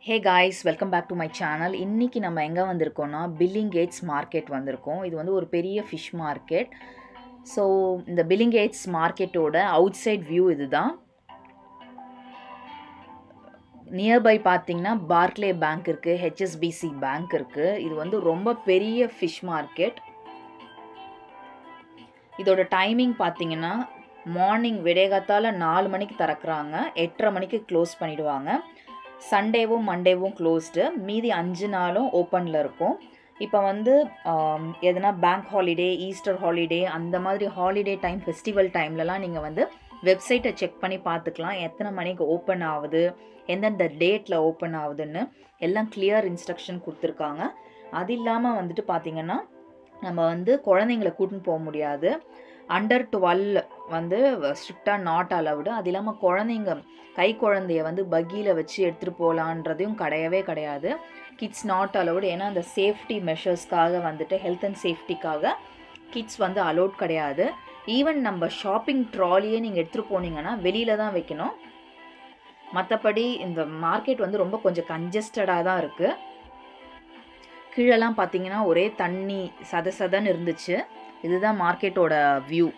hey guys welcome back to my channel இன்றைக்கி நம்ம எங்கே வந்திருக்கோம்னா பில்லிங் கேட்ஸ் மார்க்கெட் வந்திருக்கோம் இது வந்து ஒரு பெரிய ஃபிஷ் மார்க்கெட் ஸோ இந்த பில்லிங் கேட்ஸ் மார்க்கெட்டோட அவுட் சைட் வியூ இதுதான் நியர்பை பார்த்தீங்கன்னா பார்க்லே பேங்க் இருக்குது ஹெச்எஸ்பிசி பேங்க் இருக்குது இது வந்து ரொம்ப பெரிய ஃபிஷ் மார்க்கெட் இதோட டைமிங் பார்த்தீங்கன்னா மார்னிங் விடேகாத்தால் நாலு மணிக்கு திறக்கிறாங்க எட்டரை மணிக்கு க்ளோஸ் பண்ணிடுவாங்க சண்டேவும் மண்டேவும் க்ளோஸ்டு மீதி அஞ்சு நாளும் ஓப்பனில் இருக்கும் இப்போ வந்து ஆம், எதனா பேங்க் ஹாலிடே ஈஸ்டர் ஹாலிடே அந்த மாதிரி ஹாலிடே டைம் ஃபெஸ்டிவல் டைம்லலாம் நீங்கள் வந்து வெப்சைட்டை செக் பண்ணி பார்த்துக்கலாம் எத்தனை மணிக்கு ஓப்பன் ஆகுது எந்தெந்த டேட்டில் ஓப்பன் ஆகுதுன்னு எல்லாம் கிளியர் இன்ஸ்ட்ரக்ஷன் கொடுத்துருக்காங்க அது இல்லாமல் வந்துட்டு பார்த்தீங்கன்னா நம்ம வந்து குழந்தைங்கள கூட்டின்னு போக முடியாது அண்டர் டுவெல் வந்து ஸ்ட்ரிக்டாக நாட் அலவுடு அது இல்லாமல் குழந்தைங்க கை குழந்தைய வந்து பக்கியில் வச்சு எடுத்துகிட்டு போகலான்றதையும் கிடையவே கிடையாது கிட்ஸ் நாட் அலவுடு ஏன்னா அந்த சேஃப்டி மெஷர்ஸ்க்காக வந்துட்டு ஹெல்த் அண்ட் சேஃப்டிக்காக கிட்ஸ் வந்து அலோட் கிடையாது ஈவன் நம்ம ஷாப்பிங் ட்ராலியே நீங்கள் எடுத்துகிட்டு போனீங்கன்னா வெளியில் தான் வைக்கணும் மற்றபடி இந்த மார்க்கெட் வந்து ரொம்ப கொஞ்சம் கன்ஜஸ்டடாக தான் இருக்குது கீழெல்லாம் பார்த்தீங்கன்னா ஒரே தண்ணி சத சதன்னு இருந்துச்சு இதுதான் மார்க்கெட்டோட வியூ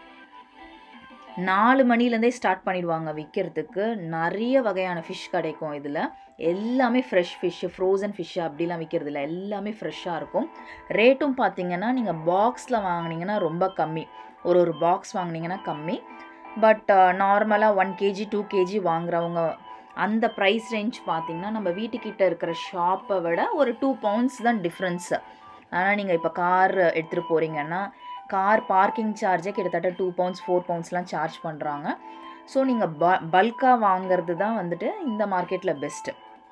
நாலு மணிலேருந்தே ஸ்டார்ட் பண்ணிடுவாங்க விற்கிறதுக்கு நிறைய வகையான ஃபிஷ் கிடைக்கும் இதில் எல்லாமே ஃப்ரெஷ் ஃபிஷ்ஷு ஃப்ரோசன் ஃபிஷ்ஷு அப்படிலாம் விற்கிறது இல்லை எல்லாமே ஃப்ரெஷ்ஷாக இருக்கும் ரேட்டும் பார்த்தீங்கன்னா நீங்கள் பாக்ஸில் வாங்குனீங்கன்னா ரொம்ப கம்மி ஒரு ஒரு பாக்ஸ் வாங்குனீங்கன்னா கம்மி பட் நார்மலாக ஒன் கேஜி டூ கேஜி வாங்குறவங்க அந்த ப்ரைஸ் ரேஞ்ச் பார்த்தீங்கன்னா நம்ம வீட்டுக்கிட்ட இருக்கிற ஷாப்பை விட ஒரு டூ பவுண்ட்ஸ் தான் டிஃப்ரென்ஸு ஆனால் நீங்கள் இப்போ கார் எடுத்துகிட்டு போகிறீங்கன்னா கார் பார்க்கிங் சார்ஜே கிட்டத்தட்ட டூ பவுண்ட்ஸ் ஃபோர் பவுண்ட்ஸ்லாம் சார்ஜ் பண்ணுறாங்க ஸோ நீங்கள் ப பல்காக வாங்குறது தான் வந்துட்டு இந்த மார்க்கெட்டில் பெஸ்ட்டு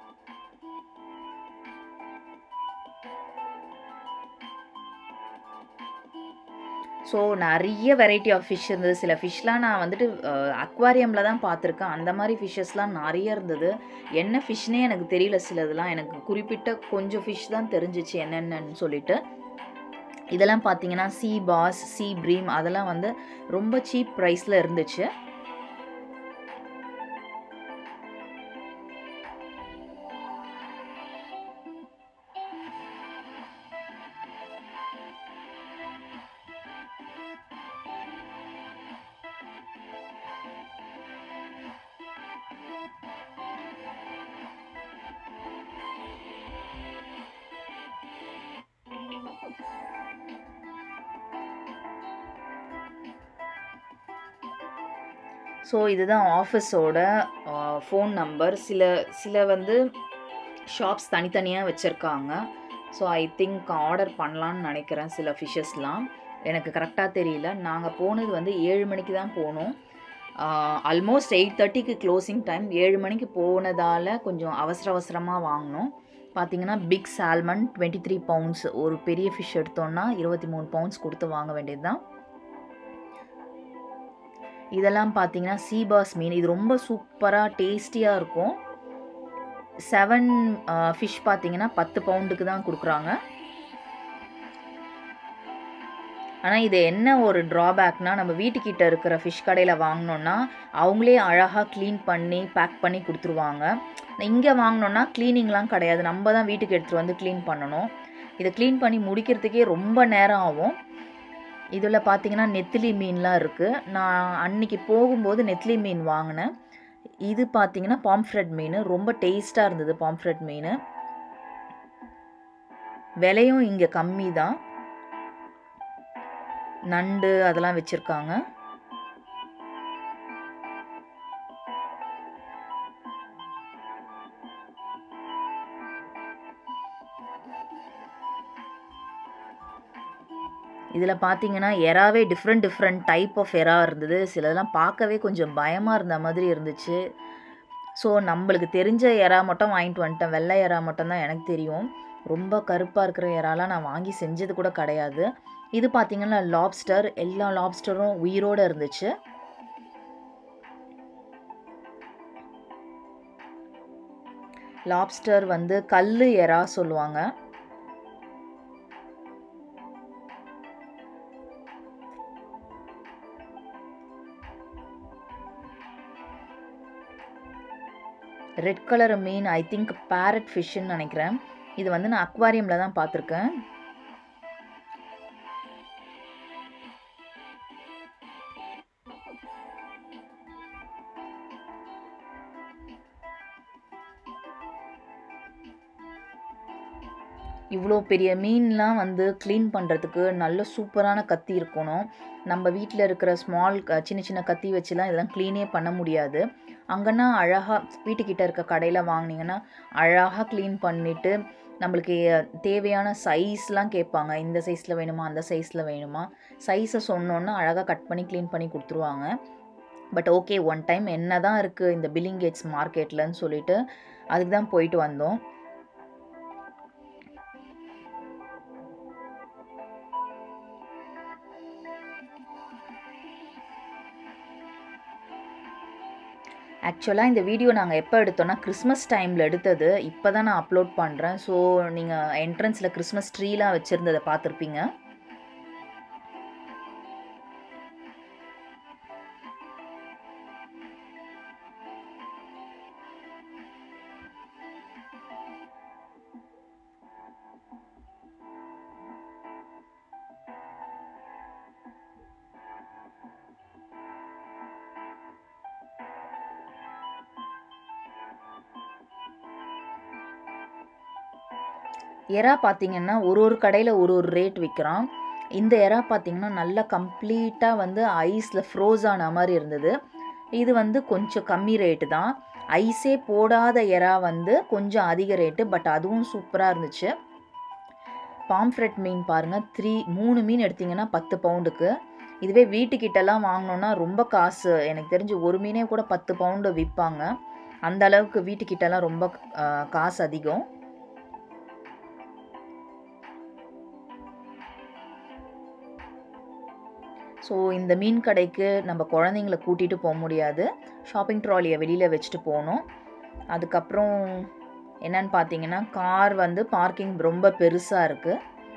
ஸோ நிறைய வெரைட்டி ஆஃப் ஃபிஷ் இருந்தது சில ஃபிஷ்லாம் நான் வந்துட்டு அக்வாரியமில் தான் பார்த்துருக்கேன் அந்த மாதிரி ஃபிஷ்ஷஸ்லாம் நிறைய இருந்தது என்ன ஃபிஷ்னே எனக்கு தெரியல சிலதுலாம் எனக்கு குறிப்பிட்ட கொஞ்சம் ஃபிஷ் தான் தெரிஞ்சிச்சு என்னென்னு சொல்லிட்டு இதெல்லாம் பார்த்தீங்கன்னா சீ பாஸ் சீ ப்ரீம் அதெல்லாம் வந்து ரொம்ப சீப் ப்ரைஸில் இருந்துச்சு ஸோ இதுதான் ஆஃபீஸோட ஃபோன் நம்பர் சில சில வந்து ஷாப்ஸ் தனித்தனியாக வச்சுருக்காங்க ஸோ ஐ திங்க் ஆர்டர் பண்ணலான்னு நினைக்கிறேன் சில ஃபிஷ்ஷஸ்லாம் எனக்கு கரெக்டாக தெரியல நாங்கள் போனது வந்து ஏழு மணிக்கு தான் போனோம் ஆல்மோஸ்ட் எயிட் தேர்ட்டிக்கு க்ளோசிங் டைம் ஏழு மணிக்கு போனதால் கொஞ்சம் அவசர அவசரமாக வாங்கினோம் பார்த்தீங்கன்னா big salmon twenty three pounds ஒரு பெரிய ஃபிஷ் எடுத்தோன்னா இருபத்தி மூணு பவுண்ட்ஸ் கொடுத்து வாங்க வேண்டியது தான் இதெல்லாம் பார்த்தீங்கன்னா சீபாஸ் மீன் இது ரொம்ப சூப்பராக டேஸ்டியாக இருக்கும் செவன் ஃபிஷ் பார்த்தீங்கன்னா பத்து பவுண்டுக்கு தான் கொடுக்குறாங்க ஆனால் இது என்ன ஒரு ட்ராபேக்னால் நம்ம வீட்டுக்கிட்ட இருக்கிற ஃபிஷ் கடையில் வாங்கினோன்னா அவங்களே அழகாக க்ளீன் பண்ணி பேக் பண்ணி கொடுத்துருவாங்க இங்கே வாங்கினோன்னா க்ளீனிங்லாம் கிடையாது நம்ம தான் வீட்டுக்கு எடுத்துகிட்டு வந்து க்ளீன் பண்ணணும் இதை க்ளீன் பண்ணி முடிக்கிறதுக்கே ரொம்ப நேரம் ஆகும் இதில் பார்த்தீங்கன்னா நெத்திலி மீன்லாம் இருக்குது நான் அன்னைக்கு போகும்போது நெத்திலி மீன் வாங்கினேன் இது பார்த்தீங்கன்னா பாம்ஃப்ரெட் மீன் ரொம்ப டேஸ்ட்டாக இருந்தது பாம்ஃப்ரெட் மீன் விலையும் இங்கே கம்மி தான் நண்டு அதெல்லாம் வச்சுருக்காங்க இதில் பார்த்தீங்கன்னா எறாவே டிஃப்ரெண்ட் டிஃப்ரெண்ட் டைப் ஆஃப் எறா இருந்தது சிலதெல்லாம் பார்க்கவே கொஞ்சம் பயமாக இருந்த மாதிரி இருந்துச்சு ஸோ நம்மளுக்கு தெரிஞ்ச எறா மட்டும் வாங்கிட்டு வந்துட்டேன் வெள்ளை எறா மட்டும் தான் எனக்கு தெரியும் ரொம்ப கருப்பாக இருக்கிற எறாலாம் நான் வாங்கி செஞ்சது கூட கிடையாது இது பார்த்தீங்கன்னா லாப்ஸ்டர் எல்லா லாப்ஸ்டரும் உயிரோடு இருந்துச்சு லாப்ஸ்டர் வந்து கல் எறா சொல்லுவாங்க ரெட் கலர் மீன் ஐ திங்க் பேரட் ஃபிஷ்ஷுன்னு நினைக்கிறேன் இது வந்து நான் அக்வாரியமில் தான் பார்த்துருக்கேன் இவ்வளோ பெரிய மீன்லாம் வந்து க்ளீன் பண்ணுறதுக்கு நல்ல சூப்பரான கத்தி இருக்கணும் நம்ம வீட்டில் இருக்கிற ஸ்மால் சின்ன சின்ன கத்தி வச்சுலாம் இதெல்லாம் க்ளீனே பண்ண முடியாது அங்கன்னா அழகாக வீட்டுக்கிட்ட இருக்க கடையில் வாங்கினீங்கன்னா அழகாக க்ளீன் பண்ணிவிட்டு நம்மளுக்கு தேவையான சைஸ்லாம் கேட்பாங்க இந்த சைஸில் வேணுமா அந்த சைஸில் வேணுமா சைஸை சொன்னோன்னா அழகாக கட் பண்ணி க்ளீன் பண்ணி கொடுத்துருவாங்க பட் ஓகே ஒன் டைம் என்ன தான் இருக்குது இந்த பில்லிங் கேட்ஸ் மார்க்கெட்லன்னு சொல்லிட்டு அதுக்கு தான் போயிட்டு வந்தோம் ஆக்சுவலாக இந்த வீடியோ நாங்கள் எப்போ எடுத்தோன்னா கிறிஸ்மஸ் டைமில் எடுத்தது இப்போ தான் நான் அப்லோட் பண்ணுறேன் ஸோ நீங்கள் என்ட்ரன்ஸில் கிறிஸ்மஸ் ட்ரீலாம் வச்சுருந்ததை பார்த்துருப்பீங்க எறா பார்த்தீங்கன்னா ஒரு ஒரு கடையில் ஒரு ஒரு ரேட் விற்கிறான் இந்த எறா பார்த்தீங்கன்னா நல்லா கம்ப்ளீட்டாக வந்து ஐஸில் ஃப்ரோஸ் ஆன மாதிரி இருந்தது இது வந்து கொஞ்சம் கம்மி ரேட்டு தான் ஐஸே போடாத எறா வந்து கொஞ்சம் அதிக ரேட்டு பட் அதுவும் சூப்பராக இருந்துச்சு பாம்ஃப்ரெட் மீன் பாருங்கள் த்ரீ மூணு மீன் எடுத்திங்கன்னா பத்து பவுண்டுக்கு இதுவே வீட்டுக்கிட்டலாம் வாங்கினோன்னா ரொம்ப காசு எனக்கு தெரிஞ்சு ஒரு மீனே கூட பத்து பவுண்டு விற்பாங்க அந்த அளவுக்கு வீட்டுக்கிட்டலாம் ரொம்ப காசு அதிகம் ஸோ இந்த மீன் கடைக்கு நம்ம குழந்தைங்கள கூட்டிகிட்டு போக முடியாது ஷாப்பிங் ட்ராலியை வெளியில் வச்சுட்டு போகணும் அதுக்கப்புறம் என்னன்னு பார்த்தீங்கன்னா கார் வந்து பார்க்கிங் ரொம்ப பெருசாக இருக்குது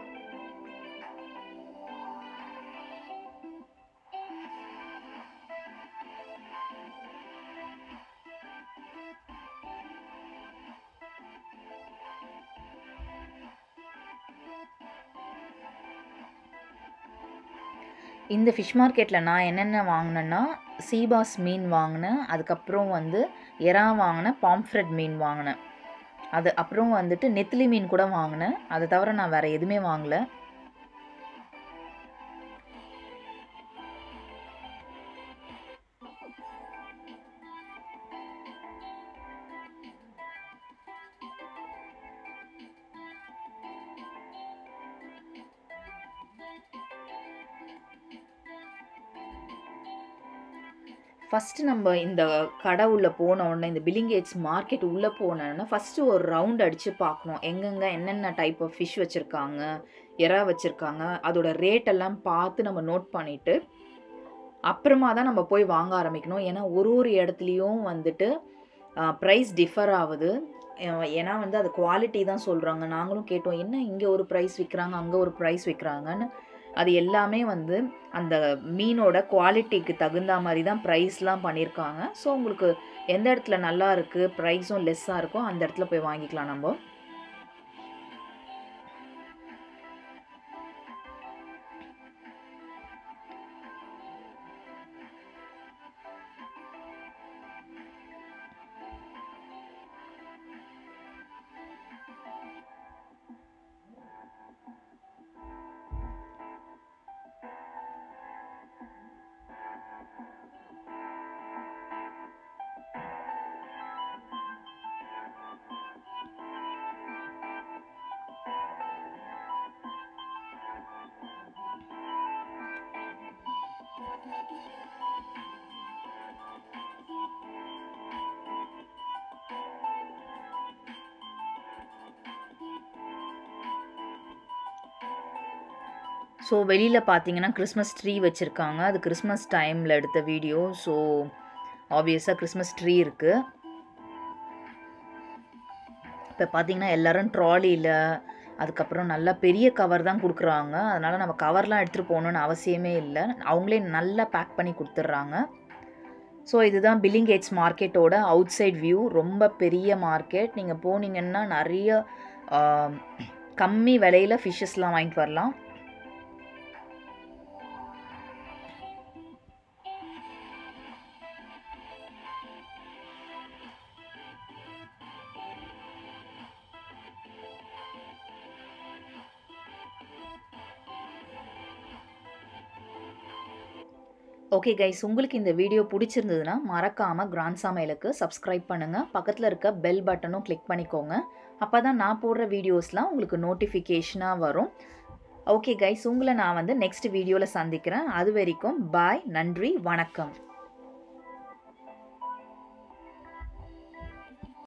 இந்த ஃபிஷ் மார்க்கெட்டில் நான் என்னென்ன வாங்கினேன்னா சீபாஸ் மீன் வாங்கினேன் அதுக்கப்புறம் வந்து எறா வாங்கினேன் பாம்ஃப்ரெட் மீன் வாங்கினேன் அது அப்புறம் வந்துட்டு நெத்திலி மீன் கூட வாங்கினேன் அதை தவிர நான் வேறு எதுவுமே வாங்கலை ஃபஸ்ட்டு நம்ம இந்த கடை உள்ளே போன உடனே இந்த பில்லிங்கேட்ஸ் மார்க்கெட் உள்ளே போனோன்னா ஃபஸ்ட்டு ஒரு ரவுண்ட் அடித்து பார்க்கணும் எங்கெங்கே என்னென்ன டைப் ஆஃப் ஃபிஷ் வச்சுருக்காங்க எறா வச்சுருக்காங்க அதோட ரேட்டெல்லாம் பார்த்து நம்ம நோட் பண்ணிவிட்டு அப்புறமா தான் நம்ம போய் வாங்க ஆரம்பிக்கணும் ஏன்னா ஒரு ஒரு இடத்துலையும் வந்துட்டு ப்ரைஸ் டிஃபர் ஆகுது ஏன்னா வந்து அது குவாலிட்டி தான் சொல்கிறாங்க நாங்களும் கேட்டோம் என்ன இங்கே ஒரு ப்ரைஸ் விற்கிறாங்க அங்கே ஒரு ப்ரைஸ் விற்கிறாங்கன்னு அது எல்லாமே வந்து அந்த மீனோட குவாலிட்டிக்கு தகுந்த மாதிரி தான் ப்ரைஸ்லாம் பண்ணியிருக்காங்க ஸோ உங்களுக்கு எந்த இடத்துல நல்லா இருக்குது ப்ரைஸும் லெஸ்ஸாக இருக்கோ அந்த இடத்துல போய் வாங்கிக்கலாம் நம்ம ஸோ வெளியில் பார்த்தீங்கன்னா கிறிஸ்மஸ் ட்ரீ வச்சுருக்காங்க அது கிறிஸ்மஸ் டைமில் எடுத்த வீடியோ ஸோ ஆப்வியஸாக கிறிஸ்மஸ் ட்ரீ இருக்குது இப்போ பார்த்தீங்கன்னா எல்லோரும் ட்ராலியில் அதுக்கப்புறம் நல்லா பெரிய கவர் தான் கொடுக்குறாங்க அதனால் நம்ம கவர்லாம் எடுத்துகிட்டு போகணுன்னு அவசியமே இல்லை அவங்களே நல்லா பேக் பண்ணி கொடுத்துட்றாங்க ஸோ இதுதான் பில்லிங் கேட்ஸ் மார்க்கெட்டோட அவுட் சைட் வியூ ரொம்ப பெரிய மார்க்கெட் நீங்கள் போனீங்கன்னா நிறைய ஆம், கம்மி விலையில் ஃபிஷ்ஷஸ்லாம் வாங்கிட்டு வரலாம் ஓகே கைஸ் உங்களுக்கு இந்த வீடியோ பிடிச்சிருந்ததுன்னா மறக்காமல் கிராண்ட் சமையலுக்கு சப்ஸ்கிரைப் பண்ணுங்கள் பக்கத்தில் இருக்க பெல் பட்டனும் கிளிக் பண்ணிக்கோங்க அப்போ தான் நான் போடுற வீடியோஸ்லாம் உங்களுக்கு நோட்டிஃபிகேஷனாக வரும் ஓகே கைஸ் உங்களை நான் வந்து நெக்ஸ்ட் வீடியோவில் சந்திக்கிறேன் அது வரைக்கும் பாய் நன்றி வணக்கம்